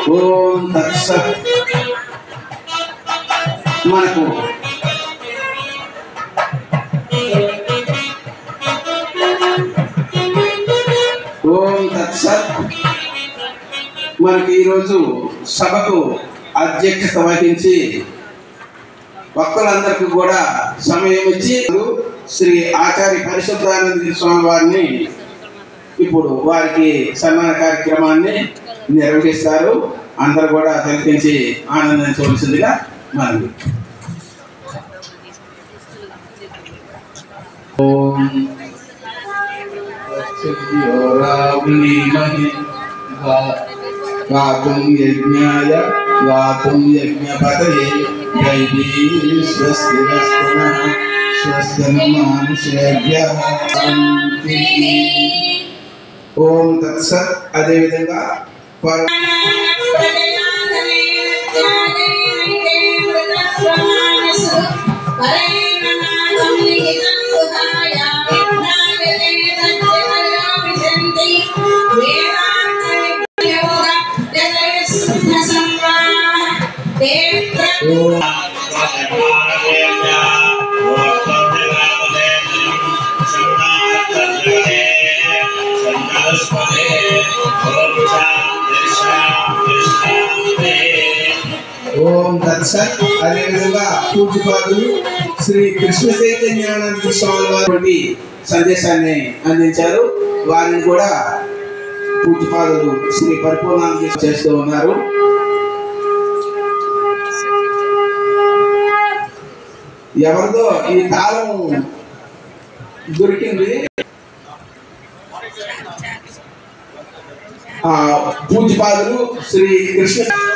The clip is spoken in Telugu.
ఓం తత్సత్ మనకు ఓం తత్సత్ మనకి ఈరోజు సభకు అధ్యక్షత వహించి భక్తులందరికీ కూడా సమయం ఇచ్చి శ్రీ ఆచార్య పరిశుద్ధానంద స్వామి వారిని ఇప్పుడు వారికి సన్మాన కార్యక్రమాన్ని నిర్వహిస్తారు అందరూ కూడా తిలకించి ఆనందించవలసిందిగా మనవి ఓం గాతుం యజ్ఞాయ గాతుం యజ్ఞపతయే దైవీ స్వస్తి నస్తనః స్వస్తి మానుషేభ్యః శాంతిః. ఓం తత్సత్ అదేవిధంగా పర ఓం ఓం తత్సత్ అదేవిధంగా పూజ్యపాదులు శ్రీ కృష్ణ చైతన్యానంద స్వామి వారి సందేశాన్ని అందించారు వారిని కూడా పూజ్యపాదులు శ్రీ పరిపూర్ణానంద చేస్తూ ఉన్నారు ఎవరిదో ఈ తాళం దొరికింది ఆ పూజ్యపాదులు శ్రీ కృష్ణ